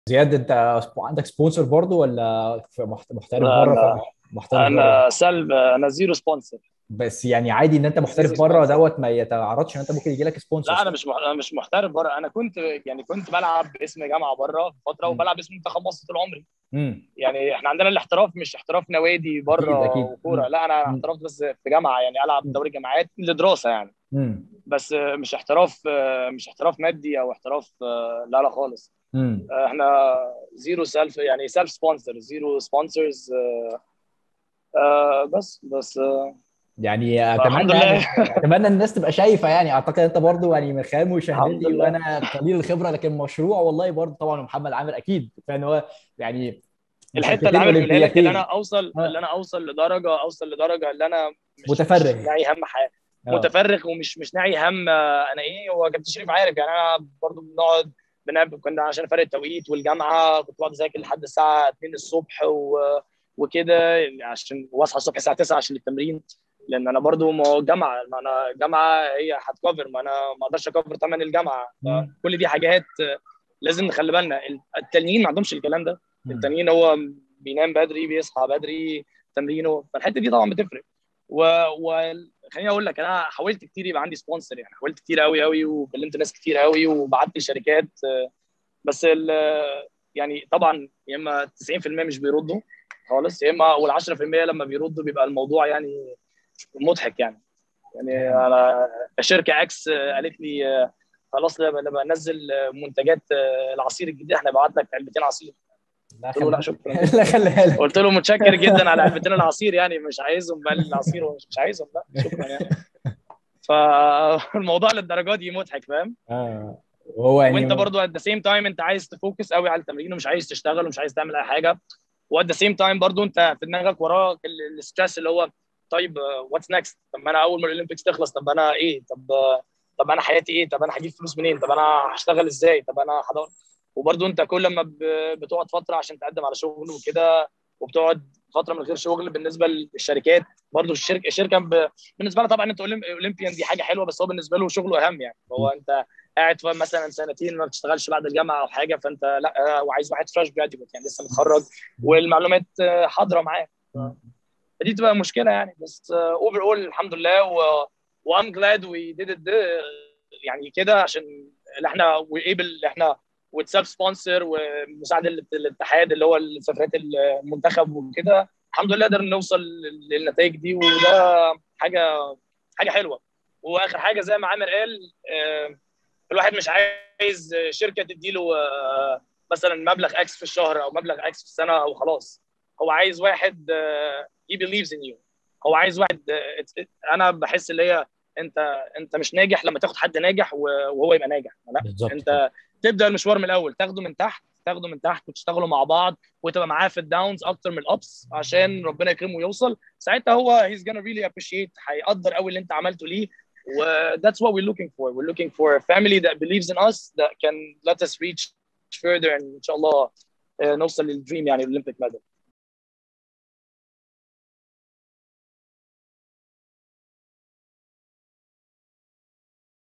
زياد انت عندك سبونسر برضو ولا في محت- محترف لا بره انا محترف بره انا سلب انا زيرو سبونسر بس يعني عادي ان انت محترف زيرو بره سبونسر دوت ما يتعرضش ان انت ممكن يجي لك سبونسر لا انا مش مح... انا مش محترف بره انا كنت يعني كنت بلعب باسم جامعه بره فتره امم وبلعب باسم منتخب مصر طول عمري امم يعني احنا عندنا الاحتراف مش احتراف نوادي اكيد بره اكيد وكوره امم لا انا امم احترفت بس في جامعه يعني العب دوري جامعات لدراسه يعني امم بس مش احتراف مش احتراف مادي او احتراف لا لا خالص امم احنا زيرو سيلف يعني سيلف سبونسر زيرو سبونسرز بس بس آه، يعني الحمد اتمنى يعني لله اتمنى الناس تبقى شايفه يعني اعتقد انت برضو يعني من خلال الحمد مشاهدتي لله وانا قليل الخبره لكن مشروع والله برضو طبعا محمد عامر اكيد فان هو يعني الحته اللي مشاركتين عامل بيقولها لك اللي انا اولمبياتين اوصل اللي اه انا اوصل لدرجه اوصل لدرجه اللي انا مش مش متفرغ ناعي هم حاجه اه متفرغ ومش مش ناعي هم آه، انا ايه هو كابتن شريف عارف يعني انا برضو بنقعد بنقعد كنا عشان فرق التوقيت والجامعه كنت بقعد اذاكر لحد الساعه 2 الصبح و... وكده يعني عشان واصحى الصبح الساعه 9 عشان التمرين لان انا برضو ما هو جامعه ما انا الجامعه هي هتكفر ما انا ما اقدرش اكفر ثمن الجامعه مم. فكل دي حاجات آه، لازم نخلي بالنا التانيين ما عندهمش الكلام ده مم. التانيين هو بينام بدري بيصحى بدري تمرينه فالحته دي طبعا بتفرق و... و... خليني اقول لك انا حاولت كتير يبقى عندي سبونسر يعني حاولت كتير قوي قوي وكلمت ناس كتير قوي وبعت لشركات آه، بس ال... يعني طبعا يا اما 90% مش بيردوا خالص يا اما وال10% لما بيردوا بيبقى الموضوع يعني مضحك يعني يعني انا شركه اكس آه، قالت لي آه، خلاص لما لما انزل آه، منتجات آه، العصير الجديد احنا بعت لك علبتين عصير لا قلت له لا خليها شكرا جدا لا خليها لك قلت له متشكر جدا على علبتين العصير يعني مش عايزهم بقى العصير ومش مش عايزهم لا شكرا يعني فالموضوع للدرجه دي مضحك فاهم اه وهو يعني وانت برضو at the same time انت عايز تفوكس قوي على التمرين ومش عايز تشتغل ومش عايز تعمل اي حاجه و at the same time برضو انت في دماغك وراك الستريس اللي هو طيب واتس نيكست طب ما انا اول ما الاولمبيكس تخلص طب انا ايه طب آه، طب انا حياتي ايه طب انا هجيب فلوس منين طب انا هشتغل ازاي طب انا هدور وبرضو انت كل ما ب- بتقعد فتره عشان تقدم على شغل وكده وبتقعد فتره من غير شغل بالنسبه للشركات برضو الشركه الشركه ب... بالنسبه لها طبعا انت أولم- اولمبيان دي حاجه حلوه بس هو بالنسبه له شغله اهم يعني هو انت قاعد في مثلا سنتين ما بتشتغلش بعد الجامعه او حاجه فانت لا آه، وعايز واحد فريش جراديويت يعني لسه متخرج والمعلومات آه، حاضره معاه فدي تبقى مشكله يعني بس اوفر اول الحمد لله و وام جلاد وي ديد ات يعني كده عشان اللي احنا وايبل احنا واتساب سبونسر ومساعد ال- الاتحاد اللي هو سفرات المنتخب وكده الحمد لله قدرنا نوصل للنتائج دي وده حاجه حاجه حلوه واخر حاجه زي ما عامر قال آه، الواحد مش عايز شركه تديله آه، مثلا مبلغ اكس في الشهر او مبلغ اكس في السنه وخلاص هو عايز واحد آه، he believes in you هو عايز واحد آه، it's- it- انا بحس اللي هي انت انت مش ناجح لما تاخد حد ناجح و- وهو يبقى ناجح لا بالظبط كده. انت تبدا المشوار من الاول تاخده من تحت تاخده من تحت وتشتغلوا مع بعض وتبقى معاه في الداونز اكتر من الابس عشان ربنا يكرمه ويوصل ساعتها هو he's gonna really appreciate هيقدر قوي اللي انت عملته ليه و that's what we're looking for we're looking for a family that believes in us that can let us reach further and ان شاء الله آه، نوصل للدريم يعني الاولمبيك ميدال